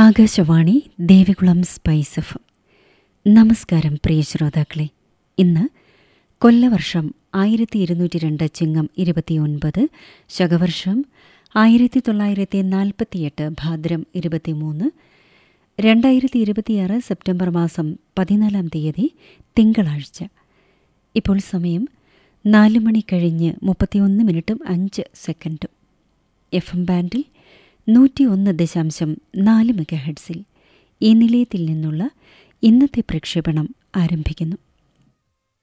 Akashvani Devikulam spice F നമസ്കാരം പ്രിയ ശ്രോതാക്കളെ ഇന്ന് കൊല്ലവർഷം ആയിരത്തി ഇരുന്നൂറ്റി രണ്ട് ചിങ്ങം ഇരുപത്തിയൊൻപത് ശകവർഷം ആയിരത്തി തൊള്ളായിരത്തി നാൽപ്പത്തിയെട്ട് ഭാദ്രം ഇരുപത്തിമൂന്ന് രണ്ടായിരത്തി ഇരുപത്തിയാറ് സെപ്റ്റംബർ മാസം പതിനാലാം തീയതി തിങ്കളാഴ്ച ഇപ്പോൾ സമയം നാല് മണി കഴിഞ്ഞ് മുപ്പത്തിയൊന്ന് മിനിറ്റും അഞ്ച് സെക്കൻഡും എഫ് എം ബാൻഡിൽ നൂറ്റി ഒന്ന് ദശാംശം നാല് മെഗാഹെഡ്സിൽ ഈ നിലയത്തിൽ നിന്നുള്ള ഇന്നത്തെ പ്രക്ഷേപണം ആരംഭിക്കുന്നു